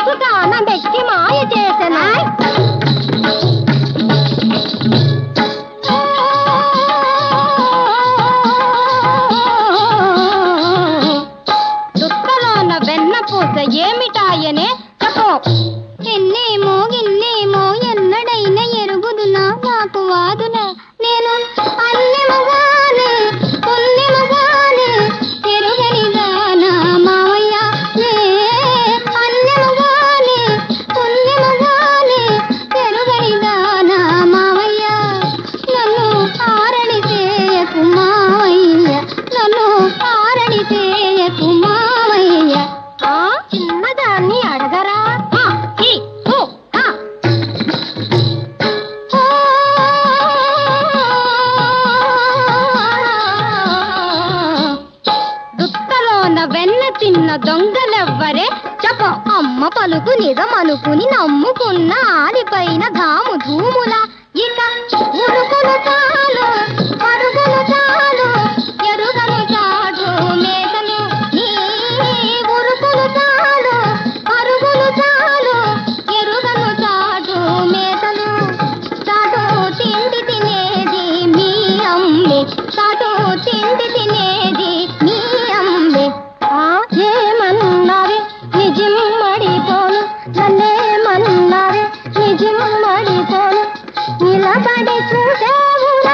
సుతాన మెక్కి మాయ చేసెనా దుక్కలోన వెన్న పూస ఏమిటాయనే చెప్పు ఎన్నేమో ఎన్నేమో ఎన్నడైనా ఎరుగుదునా నాకు వాదునా నేను అన్నెమగానే పుణ్యమగానే ఎరుగని దానా మావయ్య ఏ అన్నెమగానే పుణ్యమగానే ఎరుగని దానా మావయ్య నన్ను ఆరణి చేయకు మావయ్య నన్ను ఆరణి చేయకు మావయ్య ఆ చిన్నదాన్ని అడగరా ఆ, ఈ, ఊ, ఆ. దుత్తలోన వెన్న తిన్న దొంగలెవ్వరే చెప్ప అమ్మ పలుకు నిజమనుకుని నమ్ముకున్న ఆడిపైన ధాము ధూముల ఇక ఉరుకులు చాలు పరుగులు చాలు ఎరుగను చాడు మేకలు నీ ఉరుకులు చాలు పరుగులు చాలు ఎరుగను చాడు మేకలు చాటు తిండి తినేది మీ అమ్మే చాటు తిండి తినేది మీ అమ్మే ఆ ఏమన్నావే నిజం మడిపోను నన్నేమన్నావే నిజం మడిపోను నిలబడి చూసావు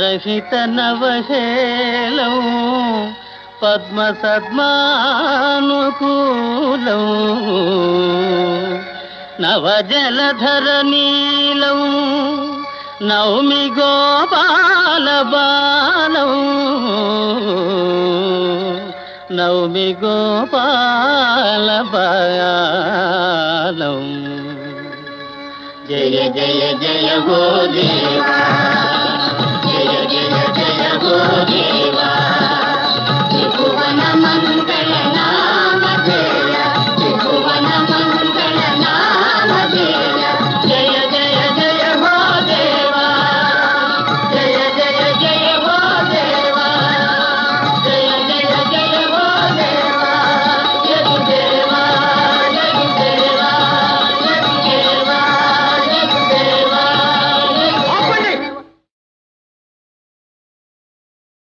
పరహిత నవహేలం పద్మ సద్మానుకూలం నవజలధర నీలం నౌమి గోపాల బాలం నౌమి గోపాల బాలం జయ జయ జయ హో దేవా జయ జయ జయ హో దేవా